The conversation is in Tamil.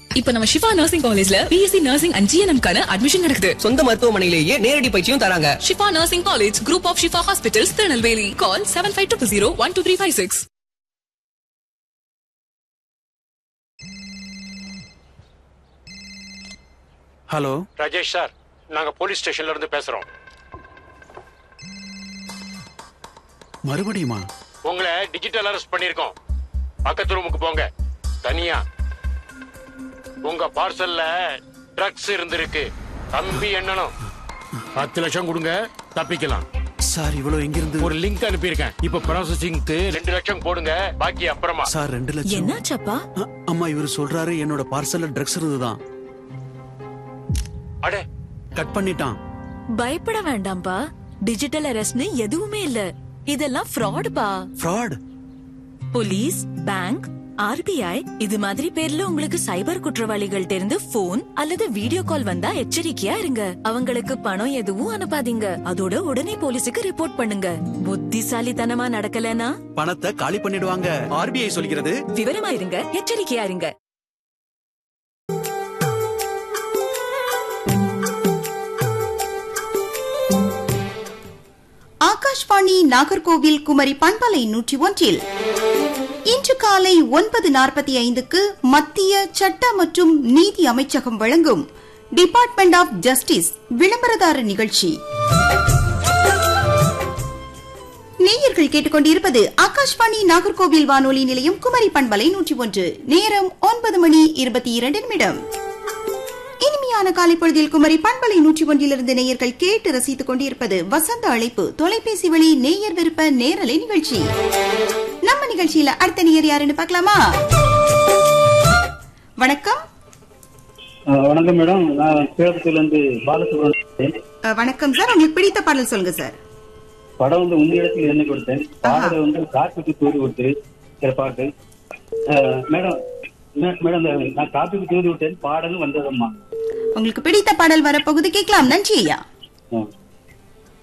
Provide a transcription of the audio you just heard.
இப்ப நம்ம ஷிஃபா நர்சிங் காலேஜ்ல பிஎஸ்சி நர்சிங் அண்ட் ஜிஎன்எம் கான அட்மிஷன் நடக்குது சொந்த மருத்துவமனையிலேயே நேரடி பயிற்சியும் தராங்க Shifa nursing college group of Shifa hospitals Tirunelveli call seven five two zero one two three five six hello Rajesh sir நாங்க போலீஸ் ஸ்டேஷன்ல இருந்து பேசுறோம் மறுபடியுமா உங்களை டிஜிட்டல் அரெஸ்ட் பண்ணிருக்கோம் பக்கத்து ரூமுக்கு போங்க தனியா உங்க பார்சல்ல ட்ரக்ஸ் இருந்திருக்கு தம்பி எண்ணணும் பத்து லட்சம் கொடுங்க தப்பிக்கலாம் சார் இவ்வளவு எங்கிருந்து ஒரு லிங்க் அனுப்பியிருக்கேன் இப்ப ப்ராசஸிங்க்கு ரெண்டு லட்சம் போடுங்க பாக்கி அப்புறமா சார் ரெண்டு லட்சம் என்னாச்சப்பா அ- அம்மா இவர் சொல்றாரு என்னோட பார்சல்ல ட்ரக்ஸ் இருந்துதான் அடே கட் பண்ணிட்டான் பயப்பட வேண்டாம்ப்பா டிஜிட்டல் அரெஸ்ட்னு எதுவுமே இல்ல இதெல்லாம் ஃப்ராடுப்பா ஃப்ராட் போலீஸ் பேங்க் ஆர்பிஐ இது மாதிரி பேர்ல உங்களுக்கு சைபர் குற்றவாளிகள் இருந்து போன் அல்லது வீடியோ கால் வந்தா எச்சரிக்கையா இருங்க அவங்களுக்கு பணம் எதுவும் அனுப்பாதீங்க அதோட உடனே போலீஸுக்கு ரிப்போர்ட் பண்ணுங்க புத்திசாலித்தனமா நடக்கலனா பணத்தை காலி பண்ணிடுவாங்க ஆர்பிஐ சொல்கிறது விவரமா இருங்க எச்சரிக்கையா இருங்க ஆகாஷ்வாணி நாகர்கோவில் குமரி பண்பலை நூற்றி ஒன்றில் இன்று காலை ஒன்பது நாற்பத்தி ஐந்துக்கு மத்திய சட்ட மற்றும் நீதி அமைச்சகம் வழங்கும் டிபார்ட்மெண்ட் ஆஃப் ஜஸ்டிஸ் விளம்பரதார நிகழ்ச்சி நேயர்கள் கேட்டுக்கொண்டிருப்பது ஆகாஷ்வாணி நாகர்கோவில் வானொலி நிலையம் குமரி பண்பலை நூற்றி ஒன்று நேரம் ஒன்பது மணி இருபத்தி இரண்டு நிமிடம் இனிமையான காலை பொழுதில் குமரி பண்பலை நூற்றி ஒன்றிலிருந்து நேயர்கள் கேட்டு ரசித்துக் கொண்டிருப்பது வசந்த அழைப்பு தொலைபேசி வழி நேயர் விருப்ப நேரலை நிகழ்ச்சி நம்ம நிகழ்ச்சியில அடுத்த நேயர் யாருன்னு பார்க்கலாமா வணக்கம் அஹ் வணக்கம் மேடம் நான் சேலத்துல இருந்து பாலசுப்ரமணியன் அஹ், வணக்கம் சார் உங்களுக்கு பிடித்த பாடல் சொல்லுங்க சார் படம் வந்து உங்க இடத்துல என்ன கொடுத்தேன் பாடல வந்து காட்டுக்கு தூது விட்டு சில பாட்டு அஹ் மேடம் மே- மேடம் இந்த நான் காட்டுக்கு தூது விட்டேன் பாடலும் வந்ததம்மா உங்களுக்கு பிடித்த பாடல் வரப்போகுது கேட்கலாம் நன்றி ஐயா அஹ்